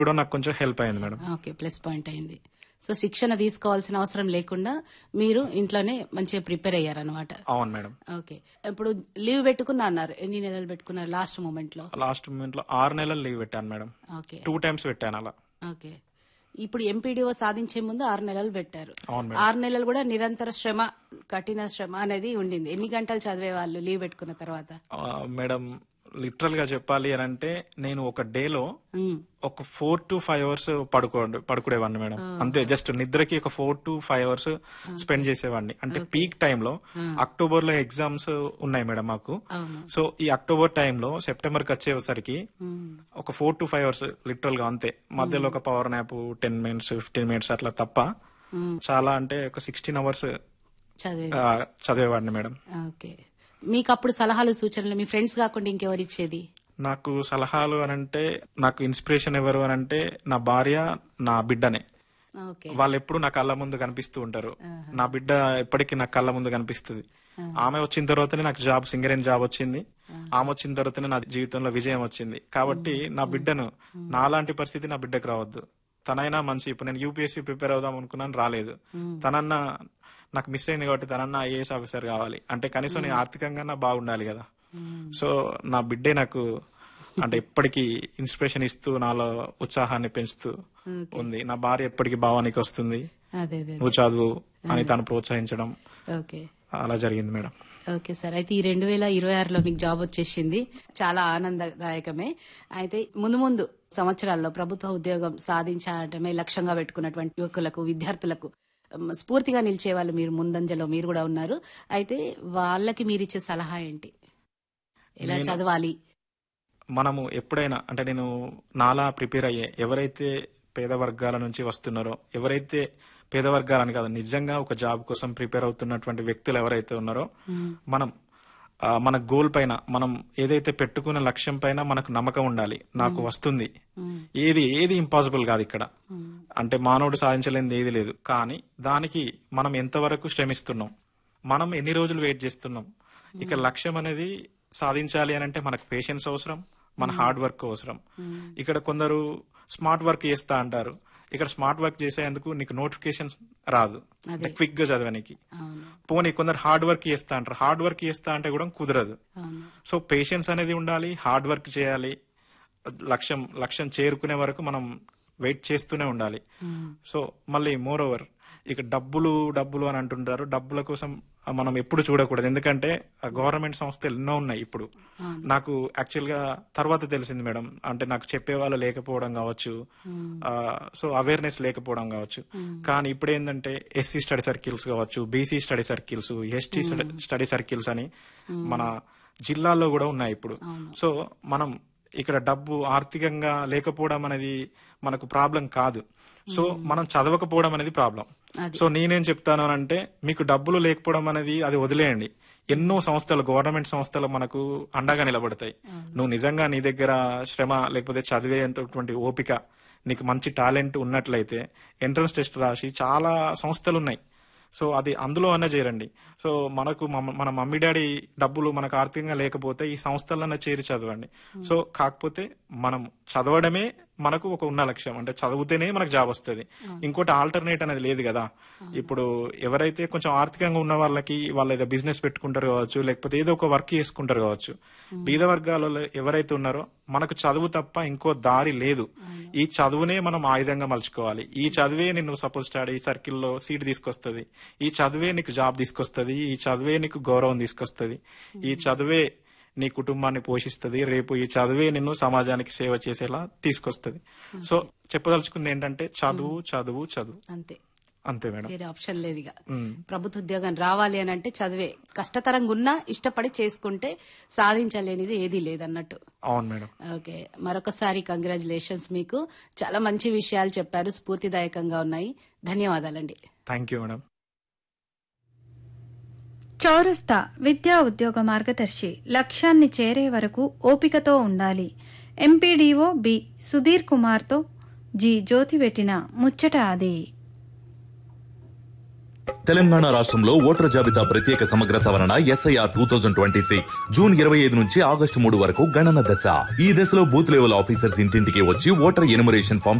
కూడా నాకు కొంచెం హెల్ప్ అయింది మేడం ఓకే ప్లస్ పాయింట్ అయింది సో శిక్షణ తీసుకోవాల్సిన అవసరం లేకుండా మీరు ఇంట్లోనే మంచిగా ప్రిపేర్ అయ్యారనమాట అవును మేడం ఓకే ఇప్పుడు లీవ్ పెట్టుకున్నా అన్నారు ఎన్ని నెలలు పెట్టుకున్నారు లాస్ట్ మూమెంట్ లో లాస్ట్ మూమెంట్ లో ఆరు నెలలు లీవ్ పెట్టాను మేడం ఓకే టూ టైమ్స్ పెట్టాను అలా ఓకే ఇప్పుడు ఎంపీడీఓ సాధించే ముందు ఆరు నెలలు పెట్టారు అవును మేడం ఆరు నెలలు కూడా నిరంతర శ్రమ కఠిన శ్రమ అనేది ఉండింది ఎన్ని గంటలు చదివే వాళ్ళు లీవ్ పెట్టుకున్న తర్వాత ఆ, మేడం లిటరల్ గా చెప్పాలి అని అంటే నేను ఒక డేలో ఉమ్, ఒక ఫోర్ టు ఫైవ్ అవర్స్ పడుకో పడుకునేవాడిని మేడం అంతే జస్ట్ నిద్రకి ఒక four to five hours spend చేసేవాడిని అంటే పీక్ టైంలో అక్టోబర్ లో ఎగ్జామ్స్ ఉన్నాయి మేడం మాకు అవును సో ఈ అక్టోబర్ టైంలో సెప్టెంబర్ కి వచ్చేసరికి ఉమ్, ఒక four to five hours literal గా అంతే మధ్యలో ఒక power nap ten minutes fifteen minutes అట్లా తప్ప ఉమ్, చాలా అంటే ఒక సిక్స్టీన్ అవర్స్ చదివే చదివేవాడిని మేడం ఓకే మీకు అప్పుడు సలహాలు సూచనలు మీ ఫ్రెండ్స్ కాకుండా ఇంకెవరు ఇచ్చేది నాకు సలహాలు అని అంటే నాకు ఇన్స్పిరేషన్ ఎవరు అని అంటే నా భార్య నా బిడ్డనే ఓకే వాళ్ళు ఎప్పుడు నా కళ్ళ ముందు కనిపిస్తూ ఉంటారు నా బిడ్డ ఎప్పటికీ నా కళ్ళ ముందు కనిపిస్తుంది ఆమె వచ్చిన తర్వాతనే నాకు జాబ్ సింగరేన్ జాబ్ వచ్చింది ఆమె వచ్చిన తర్వాతనే నా జీవితంలో విజయం వచ్చింది కాబట్టి నా బిడ్డను నాలాంటి పరిస్థితి నా బిడ్డకు రావద్దు తనైనా మంచి ఇప్పుడు నేను యూపీఎస్సీ ప్రిపేర్ అవుదాం అనుకున్నాను రాలేదు తనన్నా నాకు మిస్ అయింది కాబట్టి తనన్నా ఐఏఎస్ ఆఫీసర్ కావాలి అంటే కనీసం నేను ఆర్థికంగా బాగుండాలి కదా సో నా బిడ్డే నాకు అంటే ఎప్పటికీ ఇన్స్పిరేషన్ ఇస్తూ నాలో ఉత్సాహాన్ని పెంచుతూ ఉంది నా భార్య ఎప్పటికీ భావానికి వస్తుంది అదే అదే నువ్వు చదువు అని తను ప్రోత్సహించడం ఓకే అలా జరిగింది మేడం ఓకే సార్ అయితే ఈ రెండు వేల ఇరవై ఆరులో మీకు జాబ్ వచ్చేసింది చాలా ఆనందదాయకమే అయితే ముందు ముందు సంవత్సరాల్లో ప్రభుత్వ ఉద్యోగం సాధించడమే లక్ష్యంగా పెట్టుకున్నటువంటి యువకులకు విద్యార్థులకు ఉమ్, స్ఫూర్తిగా నిలిచే వాళ్ళు మీరు ముందంజలో మీరు కూడా ఉన్నారు అయితే వాళ్ళకి మీరు ఇచ్చే సలహా ఏంటి ఎలా చదవాలి మనము ఎప్పుడైనా అంటే నేను నాలా ప్రిపేర్ అయ్యే ఎవరైతే పేద వర్గాల నుంచి వస్తున్నారో ఎవరైతే పేద వర్గాలని కాదు నిజంగా ఒక జాబ్ కోసం ప్రిపేర్ అవుతున్నటువంటి వ్యక్తులు ఎవరైతే ఉన్నారో మనం ఆ, మన గోల్ పైన మనం ఏదైతే పెట్టుకున్న లక్ష్యం పైన మనకు నమ్మకం ఉండాలి నాకు వస్తుంది ఏది ఏది ఇంపాసిబుల్ కాదు ఇక్కడ అంటే మానవుడు సాధించలేనిది ఏది లేదు కానీ దానికి మనం ఎంతవరకు శ్రమిస్తున్నాం మనం ఎన్ని రోజులు వెయిట్ చేస్తున్నాం ఇక లక్ష్యం అనేది సాధించాలి అని అంటే మనకు పేషెన్స్ అవసరం మన హార్డ్ వర్క్ అవసరం ఇక్కడ కొందరు స్మార్ట్ వర్క్ చేస్తా అంటారు ఇక్కడ స్మార్ట్ వర్క్ చేసేందుకు నీకు నోటిఫికేషన్ రాదు అంటే క్విక్ గా చదవనికి అవును పోనీ కొందరు హార్డ్ వర్క్ చేస్తా అంటారు హార్డ్ వర్క్ చేస్తా అంటే కూడా కుదరదు అవును సో పేషెన్స్ అనేది ఉండాలి హార్డ్ వర్క్ చేయాలి లక్ష్యం లక్ష్యం చేరుకునే వరకు మనం వెయిట్ చేస్తూనే ఉండాలి సో మళ్ళీ మోర్ ఓవర్ ఇక డబ్బులు డబ్బులు అని అంటుంటారు డబ్బుల కోసం మనం ఎప్పుడు చూడకూడదు ఎందుకంటే గవర్నమెంట్ సంస్థలు ఎన్నో ఉన్నాయి ఇప్పుడు నాకు యాక్చువల్ గా తర్వాత తెలిసింది మేడం అంటే నాకు చెప్పేవాళ్ళు లేకపోవడం కావచ్చు సో అవేర్నెస్ లేకపోవడం కావచ్చు కానీ ఇప్పుడు ఏంటంటే ఎస్సీ స్టడీ సర్కిల్స్ కావచ్చు BC study circles ST study circles అని మన జిల్లాల్లో కూడా ఉన్నాయి ఇప్పుడు సో మనం ఇక్కడ డబ్బు ఆర్థికంగా లేకపోవడం అనేది మనకు ప్రాబ్లం కాదు సో మనం చదవకపోవడం అనేది ప్రాబ్లం సో నేనేం చెప్తాను అని అంటే మీకు డబ్బులు లేకపోవడం అనేది అది వదిలేయండి ఎన్నో సంస్థలు గవర్నమెంట్ సంస్థలు మనకు అండగా నిలబడతాయి నువ్వు నిజంగా నీ దగ్గర శ్రమ లేకపోతే చదివేంతటువంటి ఓపిక నీకు మంచి టాలెంట్ ఉన్నట్లయితే ఎంట్రన్స్ టెస్ట్ రాసి చాలా సంస్థలు ఉన్నాయి సో అది అందులో అన్న చేరండి సో మనకు మమ- మన మమ్మీ డాడీ డబ్బులు మనకు ఆర్థికంగా లేకపోతే ఈ సంస్థలన్న చేరి చదవండి సో కాకపోతే మనం చదవడమే మనకు ఒక ఉన్న లక్ష్యం అంటే చదివితేనే మనకు జాబ్ వస్తుంది ఇంకోటి ఆల్టర్నేట్ అనేది లేదు కదా ఇప్పుడు ఎవరైతే కొంచెం ఆర్థికంగా ఉన్న వాళ్ళకి వాళ్ళు ఏదో బిజినెస్ పెట్టుకుంటారు కావచ్చు లేకపోతే ఏదో ఒక వర్క్ చేసుకుంటారు కావచ్చు బీద వర్గాలలో ఎవరైతే ఉన్నారో మనకు చదువు తప్ప ఇంకో దారి లేదు ఈ చదువునే మనం ఆయుధంగా మలుచుకోవాలి ఈ చదువే నిన్ను సపోజ్ స్టడీ సర్కిల్లో సీట్ తీసుకొస్తుంది ఈ చదువే నీకు జాబ్ తీసుకొస్తుంది ఈ చదువే నీకు గౌరవం తీసుకొస్తుంది ఈ చదువే నీ కుటుంబాన్ని పోషిస్తుంది రేపు ఈ చదువే నిన్ను సమాజానికి సేవ చేసేలా తీసుకొస్తుంది సో చెప్పదలుచుకుంది ఏంటంటే చదువు చదువు చదువు అంతే అంతే మేడం వేరే ఆప్షన్ లేదు ఇక మ్మ్. ప్రభుత్వ ఉద్యోగం రావాలి అని అంటే చదివే కష్టతరంగా ఉన్నా ఇష్టపడి చేసుకుంటే సాధించలేనిది ఏదీ లేదన్నట్టు అవును మేడం ఓకే మరొకసారి కంగ్రాచులేషన్స్ మీకు చాలా మంచి విషయాలు చెప్పారు స్ఫూర్తిదాయకంగా ఉన్నాయి ధన్యవాదాలండి థ్యాంక్ యూ మేడం చౌరస్తా విద్యా ఉద్యోగ మార్గదర్శి లక్ష్యాన్ని చేరే వరకు ఓపికతో ఉండాలి ఎంపీడీఓ బి సుధీర్ కుమార్తో జి జ్యోతి పెట్టిన ముచ్చట అది తెలంగాణ రాష్ట్రంలో ఓటర్ జాబితా ప్రత్యేక సమగ్ర సవరణ SIR two thousand twenty six June ఇరవై ఐదు నుంచి ఆగస్టు మూడు వరకు గణన దశ ఈ దశలో బూత్ లెవెల్ ఆఫీసర్స్ ఇంటింటికి వచ్చి ఓటర్ ఎనుమరేషన్ ఫామ్